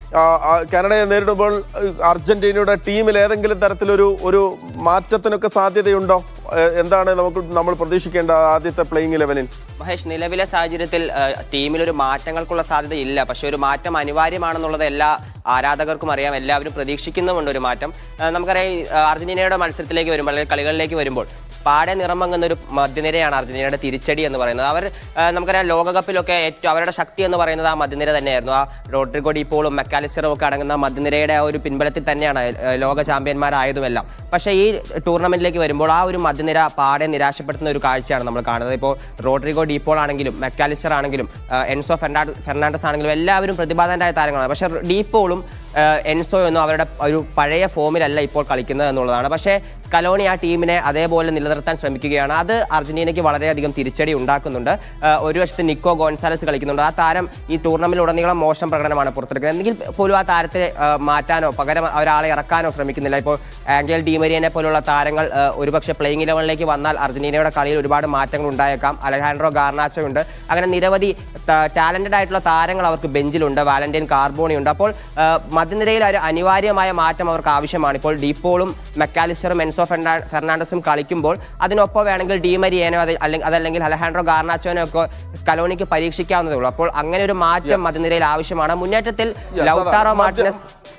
ആ, ആ, കാനഡയെ നേരിടുമ്പോൾ ഏഹ്, അർജന്റീനയുടെ ടീമിൽ ഏതെങ്കിലും തരത്തിലൊരു ഒരു മാറ്റത്തിനൊക്കെ സാധ്യതയുണ്ടോ ഏഹ്, എന്താണ് നമുക്ക് നമ്മൾ പ്രതീക്ഷിക്കേണ്ട ആദ്യത്തെ പ്ലേയിങ് ഇലവനിൽ മഹേഷ് നിലവിലെ സാഹചര്യത്തിൽ ആ, ടീമിലൊരു മാറ്റങ്ങൾക്കുള്ള സാധ്യത ഇല്ല പക്ഷെ ഒരു മാറ്റം അനിവാര്യമാണെന്നുള്ളത് എല്ലാ ആരാധകർക്കും അറിയാം എല്ലാവരും പ്രതീക്ഷിക്കുന്നുമുണ്ട് ഒരു മാറ്റം ആ, നമുക്കറിയാം ഈ, ആ, അർജന്റീനയുടെ മത്സരത്തിലേക്ക് വരുമ്പോൾ അല്ലെങ്കിൽ കളികളിലേക്ക് വരുമ്പോൾ പാടെ നിറമങ്ങുന്ന ഒരു മധ്യനിരയാണ് അർജന്റീനയുടെ തിരിച്ചടി എന്ന് പറയുന്നത് അവർ ആ, നമുക്കറിയാം ലോകകപ്പിലൊക്കെ ഏറ്റവും അവരുടെ ശക്തി എന്ന് പറയുന്നത് ആ മധ്യനിര തന്നെയായിരുന്നു ആ റോഡ്രിഗോ ഡീപ്പോളും മെക്കാലിസ്റ്ററും ഒക്കെ അടങ്ങുന്ന ആ മധ്യനിരയുടെ ആ ഒരു പിൻബലത്തിൽ തന്നെയാണ് ആ, ലോക ചാമ്പ്യന്മാരായതുമെല്ലാം പക്ഷേ ഈ ടൂർണമെന്റിലേക്ക് വരുമ്പോൾ ആ ഒരു മധ്യനിര പാടെ നിരാശപ്പെടുത്തുന്ന ഒരു കാഴ്ചയാണ് നമ്മൾ കാണുന്നത് ഇപ്പോൾ റോഡ്രിഗോ ഡീപ്പോൾ ആണെങ്കിലും മെക്കാലിസ്റ്റർ ആണെങ്കിലും ആ, എൻസോ ഫെർണാ- ഫെർണാണ്ടസ് ആണെങ്കിലും എല്ലാവരും പ്രതിഭാതരായ താരങ്ങളാണ് പക്ഷേ ഡീപ്പോളും ആ, എൻസോയൊന്നും അവരുടെ ഒരു പഴയ ഫോമിലല്ല ഇപ്പോൾ കളിക്കുന്നത് എന്നുള്ളതാണ് പക്ഷേ സ്കലോണി ആ ടീമിനെ അതേപോലെ നിലനിർത്താൻ ശ്രമിക്കുകയാണ് അത് അർജന്റീനയ്ക്ക് വളരെയധികം തിരിച്ചടി ഉണ്ടാക്കുന്നുണ്ട് ആ, ഒരു വശത്ത് നിക്കോ ഗോൺസാലസ് കളിക്കുന്നുണ്ട് ആ താരം ഈ ടൂർണമെന്റിൽ ഉടനീളം മോശം പ്രകടനമാണ് പുറത്തെടുക്കുന്നത് എങ്കിൽ പോലും ആ താരത്തെ ആ, മാറ്റാനോ പകരം ഒരാളെ ഇറക്കാനോ ശ്രമിക്കുന്നില്ല ഇപ്പോൾ ആംഗൽ ഡീമരിയനെ പോലുള്ള താരങ്ങൾ ആ, ഒരുപക്ഷെ പ്ലേയിങ് ഇലവനിലേക്ക് വന്നാൽ അർജന്റീനയുടെ കളിയിൽ ഒരുപാട് മാറ്റങ്ങൾ ഉണ്ടായേക്കാം അലഹാൻഡ്രോ ഗാർനാച്ചോ ഉണ്ട് അങ്ങനെ നിരവധി ടാലന്റഡ് ആയിട്ടുള്ള താരങ്ങൾ അവർക്ക് ബെഞ്ചിലുണ്ട് വാലന്റൈൻ കാർബോണി ഉണ്ട് അപ്പോൾ ആ, മധ്യനിരയിൽ ഒരു അനിവാര്യമായ മാറ്റം അവർക്ക് ആവശ്യമാണ് ഇപ്പോൾ ഡീപ്പോളും മെക്കാലിസ്റ്ററും എൻസോ ഫെർണാ- ഫെർണാണ്ടസും കളിക്കുമ്പോൾ അതിനൊപ്പം വേണമെങ്കിൽ ഡീമരിയേനോ അത് അല്ലെങ്കിൽ അതല്ലെങ്കിൽ അലഹാൻഡ്രോ ഗാർനാച്ചോനോ ഒക്കെ സ്കലോണിക്ക് പരീക്ഷിക്കാവുന്നതേ ഉള്ളൂ അപ്പോൾ അങ്ങനെ ഒരു മാറ്റം മധ്യനിരയിൽ ആവശ്യമാണ് മുന്നേറ്റത്തിൽ Yes, ലൗട്ടാറോ അതാണ്. മധ്യ- മാർട്ടിനസ്